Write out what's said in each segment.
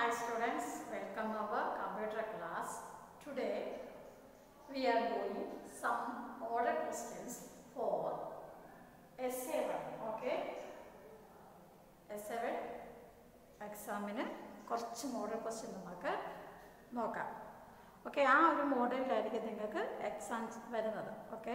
students, welcome our computer class. Today we are doing some order questions for S7. Okay? S7 എക്സാമിന് കുറച്ച് model question നമുക്ക് നോക്കാം okay ആ ഒരു മോഡലിലായിരിക്കും നിങ്ങൾക്ക് എക്സാം വരുന്നത് ഓക്കെ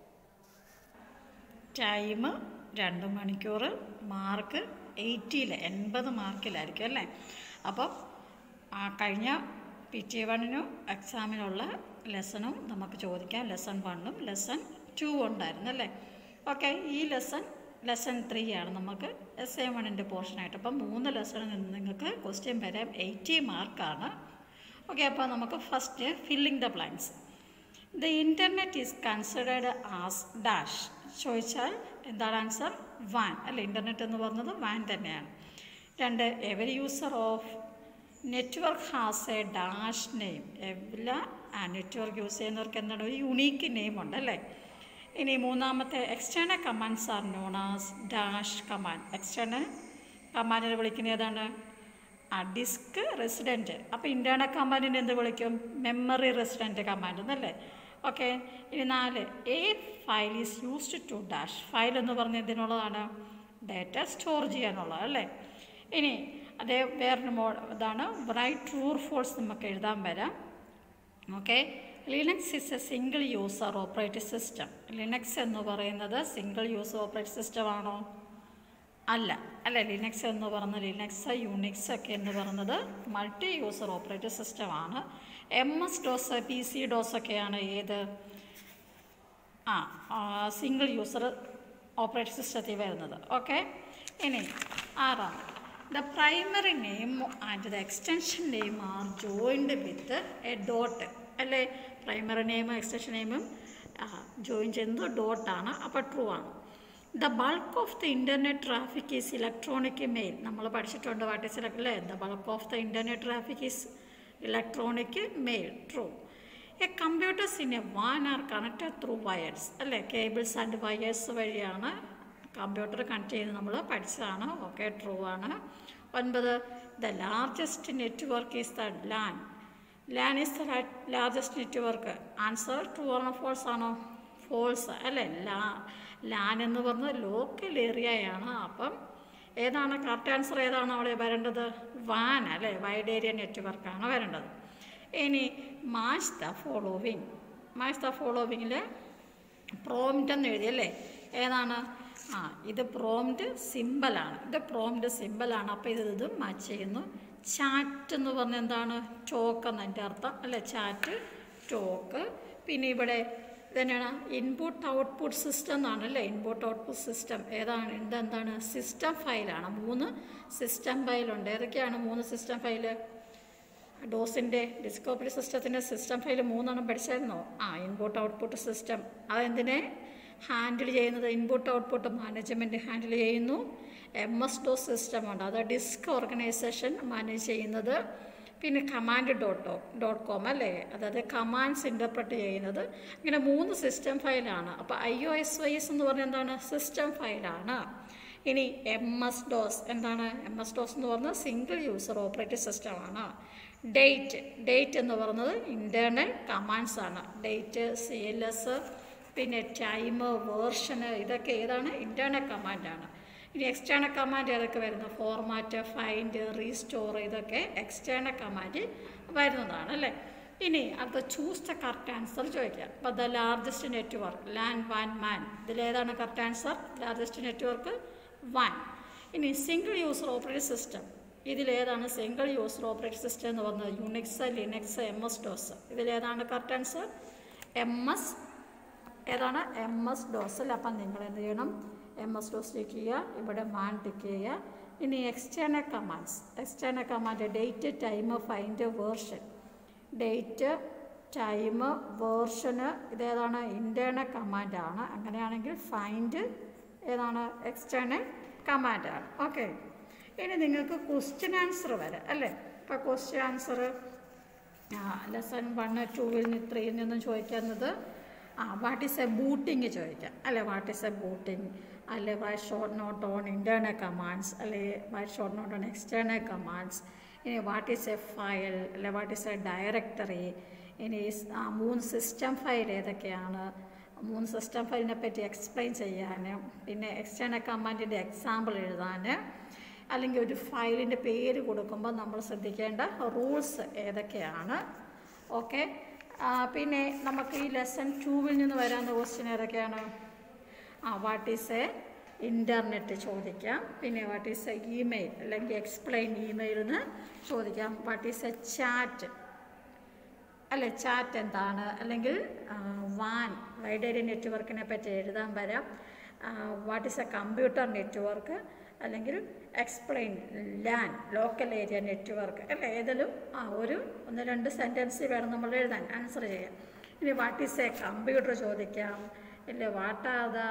ടൈം രണ്ട് മണിക്കൂർ മാർക്ക് എയ്റ്റിയിൽ എൺപത് മാർക്കിലായിരിക്കും അല്ലേ അപ്പം ആ കഴിഞ്ഞ പി ടി വണ്ണിനും എക്സാമിനുള്ള ലെസണും നമുക്ക് ചോദിക്കാം ലെസൺ വണ്ണും ലെസൺ ടു ഉണ്ടായിരുന്നു അല്ലേ ഓക്കെ ഈ ലെസൺ ലെസൺ ത്രീ ആണ് നമുക്ക് എസ് എ വണ്ണിൻ്റെ പോർഷനായിട്ട് അപ്പം മൂന്ന് ലെസണിൽ നിന്ന് നിങ്ങൾക്ക് ക്വസ്റ്റ്യൻ വരാം എയ്റ്റി മാർക്കാണ് ഓക്കെ അപ്പോൾ നമുക്ക് first filling the blanks the internet is considered as dash ചോദിച്ചാൽ എന്താണ് ആൻസർ വാൻ അല്ല ഇൻ്റർനെറ്റ് എന്ന് പറഞ്ഞത് വാൻ തന്നെയാണ് രണ്ട് every user of network has a dash name എല്ലാ നെറ്റ്വർക്ക് യൂസ് ചെയ്യുന്നവർക്ക് എന്താണ് ഒരു യുണീക്ക് നെയിം ഉണ്ട് അല്ലേ ഇനി മൂന്നാമത്തെ external commands are known as dash command external കമാൻഡിനെ വിളിക്കുന്നത് ഏതാണ് ആ ഡിസ്ക് റെസിഡൻറ്റ് അപ്പോൾ ഇൻറ്റേർണൽ കമാൻഡിനെ എന്ത് വിളിക്കും മെമ്മറി റെസിഡൻറ്റ് കമാൻഡ് എന്നല്ലേ ഓക്കെ ഇനി നാല് a file is used to dash file എന്ന് പറഞ്ഞ എന്തിനുള്ളതാണ് ഡേറ്റ സ്റ്റോർ ചെയ്യാനുള്ളത് അല്ലേ ഇനി അതേ വേറൊരു മോ ഇതാണ് റൈറ്റ് ട്രൂ ഫോൾസ് നമുക്ക് എഴുതാൻ വരാം okay Linux is a single user operating system Linux എന്ന് പറയുന്നത് സിംഗിൾ യൂസർ ഓപ്പറേറ്റിംഗ് സിസ്റ്റം ആണോ അല്ല അല്ല ലിനക്സ് എന്ന് പറഞ്ഞ ലിനക്സ് യൂണിക്സ് ഒക്കെ എന്ന് പറയുന്നത് മൾട്ടി യൂസർ ഓപ്പറേറ്റിംഗ് സിസ്റ്റമാണ് M S DOS P C DOS ഒക്കെയാണ് ഏത് ആ സിംഗിൾ യൂസർ ഓപ്പറേറ്റിംഗ് സിസ്റ്റത്തിൽ വരുന്നത് ഓക്കെ ഇനി ആറാം the primary name and the extension name are joined with a dot അല്ലേ പ്രൈമറി നെയിമും എക്സ്റ്റൻഷൻ നെയിമും ജോയിൻ ചെയ്യുന്നത് ഡോട്ടാണ് അപ്പോൾ ട്രൂ ആണ് the bulk of the internet traffic is electronic mail നമ്മൾ പഠിച്ചിട്ടുണ്ട് വാട്ട് ഈസ് അല്ലേ the bulk of the internet traffic is electronic mail true a computers in a വാൻ ആർ കണക്റ്റഡ് ത്രൂ വയേഴ്സ് അല്ലേ cables and wires വഴിയാണ് computer connect ചെയ്ത് നമ്മൾ പഠിച്ചതാണ് okay true ആണ് ഒൻപത് the largest network is the LAN LAN is the largest network answer true ആണോ false ആണോ ഫോൾസ് അല്ലേ ലാ ലാൻ എന്ന് പറഞ്ഞത് ലോക്കൽ ഏരിയയാണ് അപ്പം ഏതാണ് കറക്റ്റ് ആൻസർ ഏതാണ് അവിടെ വരേണ്ടത് വാൻ അല്ലേ വൈഡ് ഏരിയ നെറ്റ്വർക്കാണ് വരേണ്ടത് ഇനി match the following match the ഫോളോവിങ്ങിൽ പ്രോംറ്റ് എന്ന് എഴുതിയല്ലേ ഏതാണ് ആ ഇത് പ്രോംറ്റ് സിമ്പിളാണ് ഇത് പ്രോംറ്റ് സിമ്പിളാണ് അപ്പോൾ ഇത് ഇത് മാച്ച് ചെയ്യുന്നു ചാറ്റ് എന്ന് പറഞ്ഞ എന്താണ് ടോക്ക് എന്നതിൻ്റെ അർത്ഥം അല്ലേ ചാറ്റ് ടോക്ക് പിന്നെ ഇവിടെ ഇതന്നെയാണ് ഇൻപുട്ട് ഔട്ട്പുട്ട് സിസ്റ്റം എന്നാണ് അല്ലേ ഇൻപുട്ട് ഔട്ട്പുട്ട് സിസ്റ്റം ഏതാണ് ഇതെന്താണ് സിസ്റ്റം ഫയലാണ് മൂന്ന് സിസ്റ്റം ഫയലുണ്ട് ഏതൊക്കെയാണ് മൂന്ന് സിസ്റ്റം ഫയല് ഡോസിൻ്റെ ഡിസ്കോപ്പറി സിസ്റ്റത്തിൻ്റെ സിസ്റ്റം ഫയൽ മൂന്നെണ്ണം പഠിച്ചായിരുന്നോ ആ ഇൻപുട്ട് ഔട്ട്പുട്ട് സിസ്റ്റം അതെന്തിനെ ഹാൻഡിൽ ചെയ്യുന്നത് ഇൻപുട്ട് ഔട്ട്പുട്ട് മാനേജ്മെൻറ്റ് ഹാൻഡിൽ ചെയ്യുന്നു എം എസ് ഡോസ് സിസ്റ്റം ഉണ്ട് അത് ഡിസ്ക് ഓർഗനൈസേഷൻ മാനേജ് ചെയ്യുന്നത് പിന്നെ കമാൻഡ് ഡോട്ട് ഡോട്ട് കോം അല്ലേ അതായത് കമാൻഡ്സ് ഇൻ്റർപ്രറ്റ് ചെയ്യുന്നത് ഇങ്ങനെ മൂന്ന് സിസ്റ്റം ഫയലാണ് അപ്പോൾ I O S Y S എന്ന് പറഞ്ഞാൽ എന്താണ് സിസ്റ്റം ഫയലാണ് ഇനി എം എസ് ഡോസ് എന്താണ് എം എസ് ഡോസ് എന്ന് പറഞ്ഞാൽ സിംഗിൾ യൂസർ ഓപ്പറേറ്റിംഗ് സിസ്റ്റമാണ് ഡേറ്റ് ഡേറ്റ് എന്ന് പറയുന്നത് ഇൻറ്റേർണൽ കമാൻഡ്സ് ആണ് ഡേറ്റ് സി എൽ എസ് പിന്നെ ടൈം വേർഷന് ഇതൊക്കെ ഏതാണ് ഇൻറ്റേർണൽ കമാൻഡാണ് ഇനി എക്സ്റ്റേണൽ കമാൻഡ് ഏതൊക്കെ വരുന്നത് ഫോർമാറ്റ് ഫൈൻഡ് റീസ്റ്റോർ ഇതൊക്കെ എക്സ്റ്റേണൽ കമാൻഡ് വരുന്നതാണ് അല്ലേ ഇനി അടുത്ത ചൂസ് ദ കറക്റ്റ് ആൻസർ ചോദിക്കാം അപ്പോൾ ദ ലാർജസ്റ്റ് നെറ്റ്വർക്ക് ലാൻ വാൻ മാൻ ഇതിലേതാണ് കറക്റ്റ് ആൻസർ ലാർജസ്റ്റ് നെറ്റ്വർക്ക് വാൻ ഇനി സിംഗിൾ യൂസർ ഓപ്പറേറ്റിംഗ് സിസ്റ്റം ഇതിലേതാണ് സിംഗിൾ യൂസർ ഓപ്പറേറ്റിംഗ് സിസ്റ്റം എന്ന് പറഞ്ഞത് Unix Linux M S DOS ഇതിലേതാണ് കറക്റ്റ് ആൻസർ എം എസ് ഏതാണ് എം എസ് ഡോസിൽ അപ്പം നിങ്ങൾ എന്ത് ചെയ്യണം എം എസ് ഡോസ് ടിക്ക് ചെയ്യുക ഇവിടെ മാൻ ടിക്ക് ചെയ്യുക ഇനി external commands external command date time find version date time വേർഷന് ഇതേതാണ് ഇൻറ്റേർണൽ കമാൻഡാണ് അങ്ങനെയാണെങ്കിൽ ഫൈൻഡ് ഏതാണ് എക്സ്റ്റേണൽ കമാൻഡാണ് ഓക്കെ ഇനി നിങ്ങൾക്ക് ക്വസ്റ്റ്യൻ ആൻസർ വരെ അല്ലേ ഇപ്പോൾ ക്വസ്റ്റ്യൻ ആൻസർ ലെസൺ വണ്ണ് ടൂവിൽ നിന്ന് ത്രീയിൽ നിന്നും ചോദിക്കുന്നത് ആ വാട്ട് ഈസ് എ ബൂട്ടിങ് ചോദിക്കാം അല്ലെ വാട്ട് ഈസ് എ ബൂട്ടിങ് അല്ലെ write short note on internal commands അല്ലെ write short note on external commands ഇനി വാട്ട് ഈസ് എ ഫയൽ അല്ലെ വാട്ട് ഈസ് എ ഡയറക്ടറി ഇനി സ്- ആ മൂന്ന് സിസ്റ്റം ഫയൽ ഏതൊക്കെയാണ് മൂന്ന് സിസ്റ്റം ഫയലിനെ പറ്റി എക്സ്പ്ലെയിൻ ചെയ്യാൻ പിന്നെ എക്സ്റ്റേണൽ കമാൻഡിൻ്റെ എക്സാമ്പിൾ എഴുതാൻ അല്ലെങ്കിൽ ഒരു ഫയലിൻ്റെ പേര് കൊടുക്കുമ്പോൾ നമ്മൾ ശ്രദ്ധിക്കേണ്ട റൂൾസ് ഏതൊക്കെയാണ് ഓക്കെ പിന്നെ നമുക്ക് ഈ ലെസൺ ടൂവിൽ നിന്ന് വരാവുന്ന ക്വസ്റ്റ്യൻ ഏതൊക്കെയാണ് ആ വാട്ട് ഈസ് എ ഇൻ്റർനെറ്റ് ചോദിക്കാം പിന്നെ വാട്ട് ഈസ് എ ഇമെയിൽ അല്ലെങ്കിൽ എക്സ്പ്ലെയിൻ ഇമെയിലിന് ചോദിക്കാം വാട്ട് ഈസ് എ ചാറ്റ് അല്ലെ ചാറ്റ് എന്താണ് അല്ലെങ്കിൽ വാൻ വൈഡ് ഏരിയ നെറ്റ്വർക്കിനെ പറ്റി എഴുതാൻ വരാം what is a computer network അല്ലെങ്കിൽ explain LAN local area network അല്ലേ ഏതെങ്കിലും ആ ഒരു ഒന്ന് രണ്ട് സെൻറ്റൻസ് വേണം നമ്മൾ എഴുതാൻ ആൻസർ ചെയ്യാൻ ഇനി വാട്ട് ഈസ് എ കമ്പ്യൂട്ടർ ചോദിക്കാം ഇല്ലേ what are the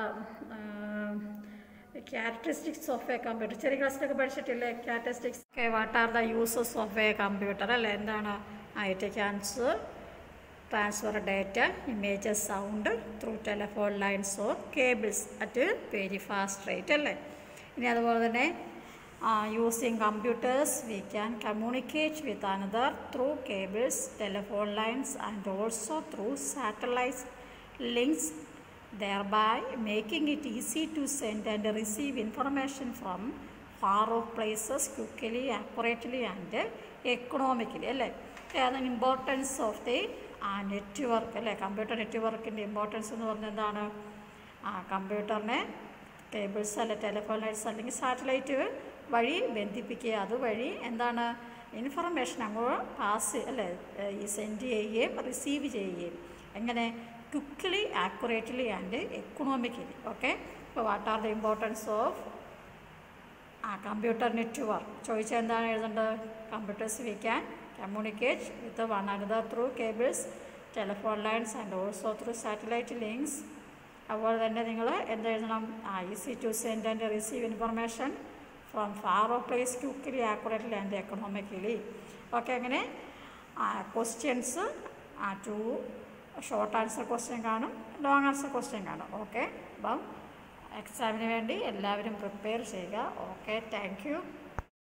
characteristics of a computer ചെറിയ ക്ലാസ്സിലൊക്കെ പഠിച്ചിട്ടില്ലേ characteristics okay what are the uses of a computer അല്ലേ എന്താണ് it cans transfer data images sound through telephone lines or cables at very fast rate അല്ലേ ഇനി അതുപോലെ തന്നെ using computers we can communicate with another through cables telephone lines and also through satellite links thereby making it easy to send and receive information from far off places quickly, accurately and economically അല്ലേ അതാണ് importance of the ആ network അല്ലേ computer നെറ്റ്വർക്കിൻ്റെ importance എന്ന് പറഞ്ഞാൽ എന്താണ് ആ കമ്പ്യൂട്ടറിനെ കേബിൾസ് അല്ലെ ടെലിഫോൺ ലൈറ്റ്സ് അല്ലെങ്കിൽ സാറ്റലൈറ്റ് വഴി ബന്ധിപ്പിക്കുക അതുവഴി എന്താണ് ഇൻഫർമേഷൻ അങ്ങോട്ട് പാസ് അല്ലേ ഈ സെൻഡ് ചെയ്യുകയും റിസീവ് ചെയ്യുകയും എങ്ങനെ quickly accurately and economically okay അപ്പോൾ what are the importance of ആ കമ്പ്യൂട്ടർ നെറ്റ്വർക്ക് ചോദിച്ചാൽ എന്താണ് എഴുതേണ്ടത് computers we can communicate with one another through cables telephone lines and also through satellite links അതുപോലെ തന്നെ നിങ്ങൾ എന്ത് എഴുതണം ആ easy to send and receive information from far off place quickly accurately and economically okay അങ്ങനെ questions ആ two short answer question കാണും long answer question കാണും ഓക്കെ അപ്പം എക്സാമിന് വേണ്ടി എല്ലാവരും പ്രിപ്പയർ ചെയ്യുക ഓക്കെ താങ്ക് യു